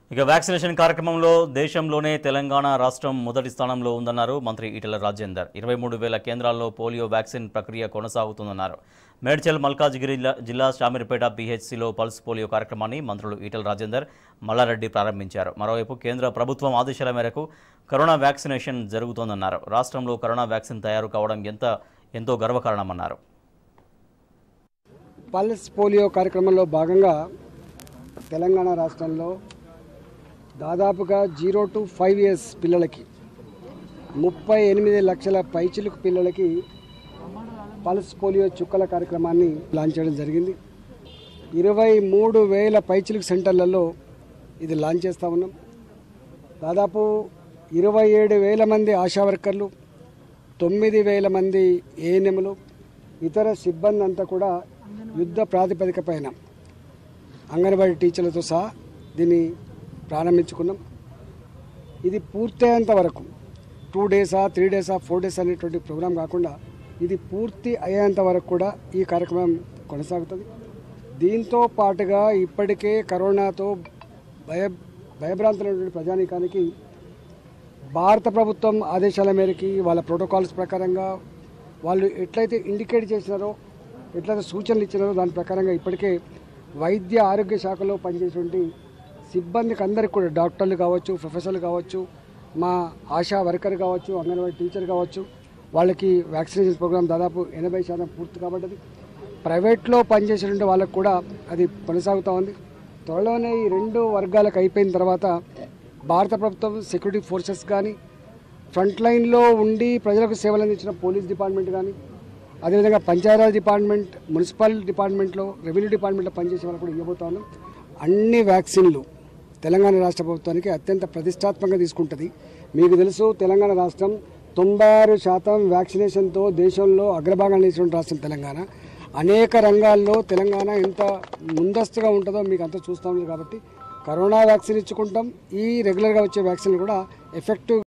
ఇక వ్యాక్సినేషన్ కార్యక్రమంలో దేశంలోనే తెలంగాణ రాష్ట్రం మొదటి స్థానంలో ఉందన్నారు మంత్రి ఈటెల రాజేందర్ ఇరవై మూడు వేల కేంద్రాల్లో పోలియో వ్యాక్సిన్ ప్రక్రియ కొనసాగుతుందన్నారు మేడ్చల్ మల్కాజ్గిరి జిల్లా- జిల్లా శామీర్పేట పీహెచ్సిలో పల్స్ పోలియో కార్యక్రమాన్ని మంత్రులు ఈటెల రాజేందర్ మల్లారెడ్డి ప్రారంభించారు మరోవైపు కేంద్ర ప్రభుత్వం ఆదేశాల మేరకు కరోనా వ్యాక్సినేషన్ జరుగుతోందన్నారు రాష్ట్రంలో కరోనా వ్యాక్సిన్ తయారు కావడం ఎంత ఎంతో గర్వకారణమన్నారు పల్స్ పోలియో కార్యక్రమంలో భాగంగా తెలంగాణ రాష్ట్రంలో దాదాపుగా జీరో టు ఫైవ్ ఇయర్స్ పిల్లలకి ముప్పై ఎనిమిది లక్షల పైచిలుకు పిల్లలకి పల్స్ పోలియో చుక్కల కార్యక్రమాన్ని లాంచ్ చేయడం జరిగింది ఇరవై మూడు వేల పైచిలుకు సెంటర్లలో ఇది లాంచ్ చేస్తూ ఉన్నాం దాదాపు ఇరవై ఏడు వేల మంది ఆశా వర్కర్లు తొమ్మిది వేల మంది ఏఎన్ఎంలు ఇతర సిబ్బంది అంతా కూడా యుద్ధ ప్రాతిపదిక పైన అంగన్వాడీ టీచర్లతో సహా దీన్ని ప్రారంభించుకున్నాం ఇది పూర్తయ్యేంత వరకు టూ డేసా త్రీ డేసా ఫోర్ డేస్ అనేటువంటి ప్రోగ్రాం కాకుండా ఇది పూర్తి అయ్యేంత వరకు కూడా ఈ కార్యక్రమం కొనసాగుతుంది దీంతో పాటుగా ఇప్పటికే కరోనాతో భయ భయభ్రాంతులైనటువంటి ప్రజానీకానికి భారత ప్రభుత్వం ఆదేశాల మేరకి వాళ్ళ ప్రోటోకాల్స్ ప్రకారంగా వాళ్ళు ఎట్లయితే ఇండికేట్ చేసినారో ఎట్లయితే సూచనలు ఇచ్చినారో దాని ప్రకారంగా ఇప్పటికే వైద్య ఆరోగ్య శాఖలో పనిచేసేటువంటి సిబ్బందికి అందరికి కూడా డాక్టర్లు కావచ్చు ప్రొఫెసర్లు కావచ్చు మా ఆశా వర్కర్ కావచ్చు అంగన్వాడీ టీచర్ కావచ్చు వాళ్ళకి వ్యాక్సినేషన్ ప్రోగ్రామ్ దాదాపు ఎనభై శాతం పూర్తి కాబట్టది ప్రైవేట్లో పనిచేసేటువంటి వాళ్ళకు కూడా అది కొనసాగుతూ ఉంది త్వరలోనే ఈ రెండు వర్గాలకు అయిపోయిన తర్వాత భారత ప్రభుత్వం సెక్యూరిటీ ఫోర్సెస్ కానీ ఫ్రంట్ లైన్లో ఉండి ప్రజలకు సేవలు అందించిన పోలీస్ డిపార్ట్మెంట్ కానీ అదేవిధంగా పంచాయరాజ్ డిపార్ట్మెంట్ మున్సిపల్ డిపార్ట్మెంట్లో రెవెన్యూ డిపార్ట్మెంట్లో పనిచేసే వాళ్ళు కూడా ఇవ్వబోతా ఉన్నాం అన్ని వ్యాక్సిన్లు తెలంగాణ రాష్ట్ర ప్రభుత్వానికి అత్యంత ప్రతిష్టాత్మకంగా తీసుకుంటుంది మీకు తెలుసు తెలంగాణ రాష్ట్రం తొంభై ఆరు శాతం వ్యాక్సినేషన్తో దేశంలో అగ్రభాగాన్ని ఇచ్చినటువంటి రాష్ట్రం తెలంగాణ అనేక రంగాల్లో తెలంగాణ ఎంత ముందస్తుగా ఉంటుందో మీకు అంతా చూస్తూ ఉంది కాబట్టి కరోనా వ్యాక్సిన్ ఇచ్చుకుంటాం ఈ రెగ్యులర్గా వచ్చే వ్యాక్సిన్ కూడా ఎఫెక్టివ్